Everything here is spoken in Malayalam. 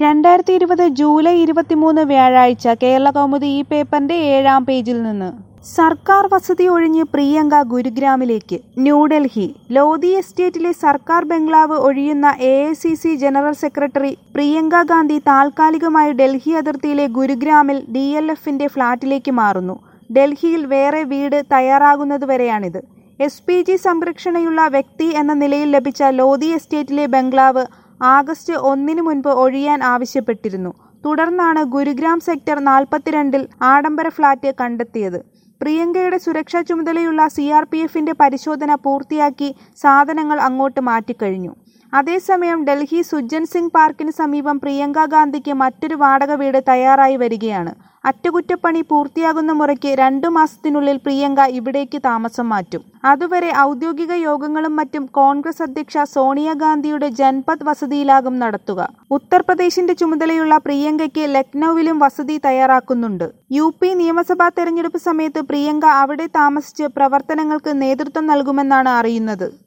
രണ്ടായിരത്തി ഇരുപത് ജൂലൈ ഇരുപത്തിമൂന്ന് വ്യാഴാഴ്ച കേരള കൗമുദി ഈ പേപ്പറിന്റെ ഏഴാം പേജിൽ നിന്ന് സർക്കാർ വസതി ഒഴിഞ്ഞ് പ്രിയങ്ക ഗുരുഗ്രാമിലേക്ക് ന്യൂഡൽഹി ലോധി എസ്റ്റേറ്റിലെ സർക്കാർ ബംഗ്ലാവ് ഒഴിയുന്ന A general secretary Priyanka Gandhi താൽക്കാലികമായി ഡൽഹി അതിർത്തിയിലെ ഗുരുഗ്രാമിൽ ഡി എൽ എഫിന്റെ ഫ്ളാറ്റിലേക്ക് മാറുന്നു ഡൽഹിയിൽ വേറെ വീട് തയ്യാറാകുന്നതുവരെയാണിത് എസ് പി ജി സംരക്ഷണയുള്ള വ്യക്തി എന്ന നിലയിൽ ലഭിച്ച ലോധി എസ്റ്റേറ്റിലെ ബംഗ്ലാവ് ആഗസ്റ്റ് ഒന്നിന് മുൻപ് ഒഴിയാൻ ആവശ്യപ്പെട്ടിരുന്നു തുടർന്നാണ് ഗുരുഗ്രാം സെക്ടർ നാൽപ്പത്തിരണ്ടിൽ ആഡംബര ഫ്ളാറ്റ് കണ്ടെത്തിയത് പ്രിയങ്കയുടെ സുരക്ഷാ ചുമതലയുള്ള സി ആർ പി എഫിന്റെ പരിശോധന പൂർത്തിയാക്കി സാധനങ്ങൾ അങ്ങോട്ട് മാറ്റിക്കഴിഞ്ഞു അതേസമയം ഡൽഹി സുജൻ സിംഗ് പാർക്കിന് സമീപം പ്രിയങ്ക ഗാന്ധിക്ക് മറ്റൊരു വാടക വീട് തയ്യാറായി വരികയാണ് അറ്റകുറ്റപ്പണി പൂർത്തിയാകുന്ന മുറയ്ക്ക് രണ്ടു മാസത്തിനുള്ളിൽ പ്രിയങ്ക ഇവിടേക്ക് താമസം മാറ്റും അതുവരെ ഔദ്യോഗിക യോഗങ്ങളും മറ്റും കോൺഗ്രസ് അധ്യക്ഷ സോണിയാഗാന്ധിയുടെ ജൻപത് വസതിയിലാകും നടത്തുക ഉത്തർപ്രദേശിന്റെ ചുമതലയുള്ള പ്രിയങ്കയ്ക്ക് ലക്നൌവിലും വസതി തയ്യാറാക്കുന്നുണ്ട് യു പി നിയമസഭാ തെരഞ്ഞെടുപ്പ് സമയത്ത് പ്രിയങ്ക അവിടെ താമസിച്ച് പ്രവർത്തനങ്ങൾക്ക് നേതൃത്വം നൽകുമെന്നാണ് അറിയുന്നത്